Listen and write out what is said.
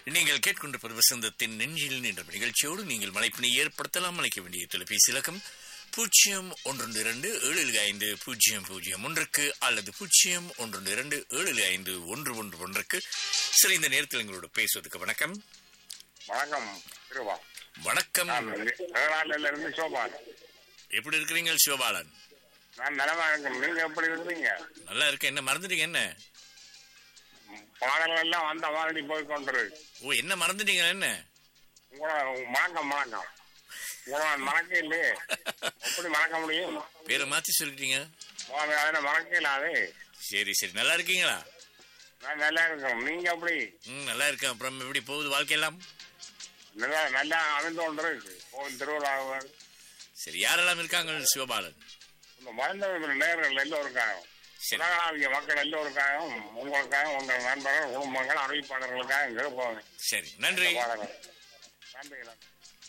நீங்கள் கேட்கின்ற வசந்தத்தின் நெஞ்சில் என்ற நிகழ்ச்சியோடு நீங்கள் மலைப்பினை ஏற்படுத்தலாம் அழைக்க வேண்டிய தொலைபேசி இலக்கம் பூஜ்ஜியம் ஒன்று இரண்டு ஏழு ஐந்து பூஜ்ஜியம் பூஜ்ஜியம் ஒன்றுக்கு அல்லது பூஜ்ஜியம் ஒன்று இரண்டு ஏழு ஐந்து ஒன்று ஒன்று ஒன்றுக்கு சரி இந்த நேரத்தில் எங்களோட பேசுவதற்கு வணக்கம் வணக்கம் திருவா வணக்கம் நான் வேளாண்ல இருந்து சோபான் எப்படி இருக்கிறீங்க சிவபாலன் நான் நலமா இருக்கேன் நீங்க எப்படி இருக்கீங்க நல்லா இருக்கு என்ன மறந்துட்டீங்க என்ன பாடல்கள் எல்லாம் வந்த மாதிரி போய் கொண்டிருக்கு ஓ என்ன மறந்துட்டீங்க என்ன உங்களோட வணக்கம் வணக்கம் உங்களோட மறக்க இல்லையே எப்படி மறக்க முடியும் பேரை மாத்தி சொல்லிட்டீங்க உங்களை அதனை மறக்க இல்லாது சரி சரி நல்லா இருக்கீங்களா நான் நல்லா இருக்கேன் நீங்க எப்படி ம் நல்லா இருக்கேன் அப்புறம் எப்படி போகுது வாழ்க்கையெல்லாம் நல்லா நல்லா அமைந்து கொண்டிருக்கு கோவில் திருவிழா சரி யாரெல்லாம் இருக்காங்க சிவபாலன் இந்த மறந்த நேர்கள் எல்லோருக்காகவும் சரி உலகளாவிய மக்கள் எல்லோருக்காகவும் உங்களுக்காக உங்கள் நண்பர்கள் குடும்பங்கள் அறிவிப்பாளர்களுக்காக கேட்போம் சரி நன்றி பாடல்கள் நன்றி